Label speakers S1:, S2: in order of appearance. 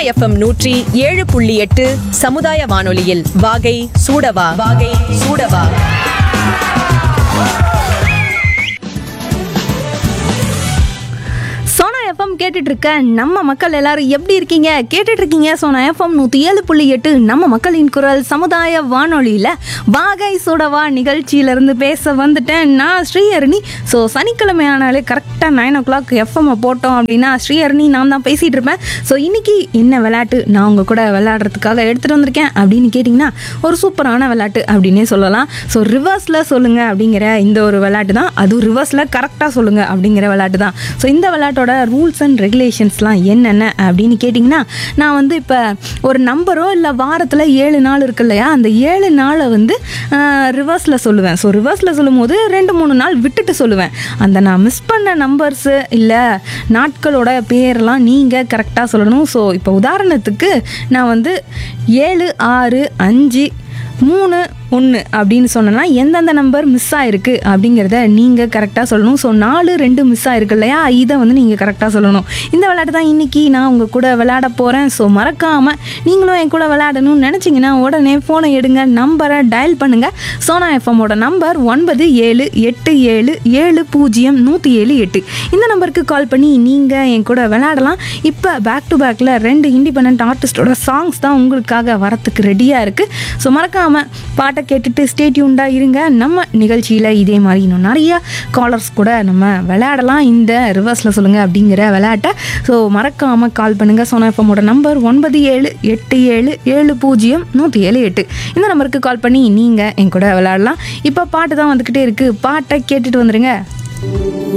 S1: FM நூற்றி ஏழு புள்ளி எட்டு சமுதாய வானொலியில் வாகை சூடவா வாகை சூடவா
S2: சோனா எஃப்எம் கேட்டுட்டு இருக்க நம்ம மக்கள் எல்லாரும் எப்படி இருக்கீங்க கேட்டுட்டு இருக்கீங்க சோனா எஃப்எம் நூற்றி ஏழு புள்ளி எட்டு நம்ம மக்களின் குரல் சமுதாய வானொலியில் வாகை சுடவா நிகழ்ச்சியிலேருந்து பேச வந்துட்டேன் நான் ஸ்ரீஹரணி ஸோ சனிக்கிழமை ஆனாலே கரெக்டாக நைன் ஓ கிளாக் எஃப்எம் போட்டோம் அப்படின்னா ஸ்ரீஹரணி நான் தான் பேசிகிட்டு இருப்பேன் ஸோ இன்னைக்கு என்ன விளையாட்டு நான் உங்கள் கூட விளையாடுறதுக்காக எடுத்துகிட்டு வந்திருக்கேன் அப்படின்னு கேட்டிங்கன்னா ஒரு சூப்பரான விளையாட்டு அப்படின்னே சொல்லலாம் ஸோ ரிவர்ஸில் சொல்லுங்கள் அப்படிங்கிற இந்த ஒரு விளையாட்டு தான் அதுவும் ரிவர்ஸில் கரெக்டாக சொல்லுங்கள் அப்படிங்கிற விளையாட்டு தான் ஸோ இந்த விளையாட்டோட ரூல்ஸ் அண்ட் ரெகுலேஷன்ஸ்லாம் என்னென்ன அப்படின்னு கேட்டிங்கன்னா நான் வந்து இப்போ ஒரு நம்பரோ இல்லை வாரத்தில் ஏழு நாள் இருக்கு இல்லையா அந்த ஏழு நாளை வந்து ரிவர்ஸில் சொல்லுவேன் ஸோ ரிவர்ஸில் சொல்லும்போது ரெண்டு மூணு நாள் விட்டுட்டு சொல்லுவேன் அந்த நான் மிஸ் பண்ண நம்பர்ஸு இல்லை நாட்களோட பேரெல்லாம் நீங்கள் கரெக்டாக சொல்லணும் ஸோ இப்போ உதாரணத்துக்கு நான் வந்து ஏழு ஆறு அஞ்சு மூணு ஒன்று அப்படின்னு சொன்னேன்னா எந்தெந்த நம்பர் மிஸ் ஆயிருக்கு அப்படிங்கிறத நீங்கள் கரெக்டாக சொல்லணும் ஸோ நாலு ரெண்டு மிஸ் ஆயிருக்கு இல்லையா இதை வந்து நீங்கள் கரெக்டாக சொல்லணும் இந்த விளையாட்டு தான் இன்றைக்கி நான் உங்கள் கூட விளையாட போகிறேன் ஸோ மறக்காமல் நீங்களும் என் கூட விளையாடணும்னு நினச்சிங்கன்னா உடனே ஃபோனை எடுங்க நம்பரை டயல் பண்ணுங்கள் சோனா எஃப்எம்மோட நம்பர் ஒன்பது ஏழு எட்டு ஏழு ஏழு பூஜ்ஜியம் நூற்றி ஏழு எட்டு இந்த நம்பருக்கு கால் பண்ணி நீங்கள் என் கூட விளையாடலாம் இப்போ பேக் டு பேக்கில் ரெண்டு இண்டிபெண்ட் ஆர்டிஸ்டோட சாங்ஸ் தான் உங்களுக்காக வரத்துக்கு ரெடியாக இருக்குது ஸோ மறக்காமல் பாட்டை கேட்டுட்டு ஸ்டேட்யூண்டாக இருங்க நம்ம நிகழ்ச்சியில் இதே மாதிரி இன்னும் நிறைய காலர்ஸ் கூட நம்ம விளையாடலாம் இந்த ரிவர்ஸில் சொல்லுங்கள் அப்படிங்கிற விளையாட்டை ஸோ மறக்காமல் கால் பண்ணுங்கள் சோனா எஃப்எம்மோட நம்பர் ஒன்பது ஏழு எட்டு ஏழு ஏழு பூஜ்ஜியம் நூற்றி ஏழு எட்டு இந்த நம்பருக்கு கால் பண்ணி நீங்கள் என் கூட விளையாடலாம் இப்போ பாட்டு தான் வந்துக்கிட்டே இருக்குது பாட்டை கேட்டுட்டு வந்துடுங்க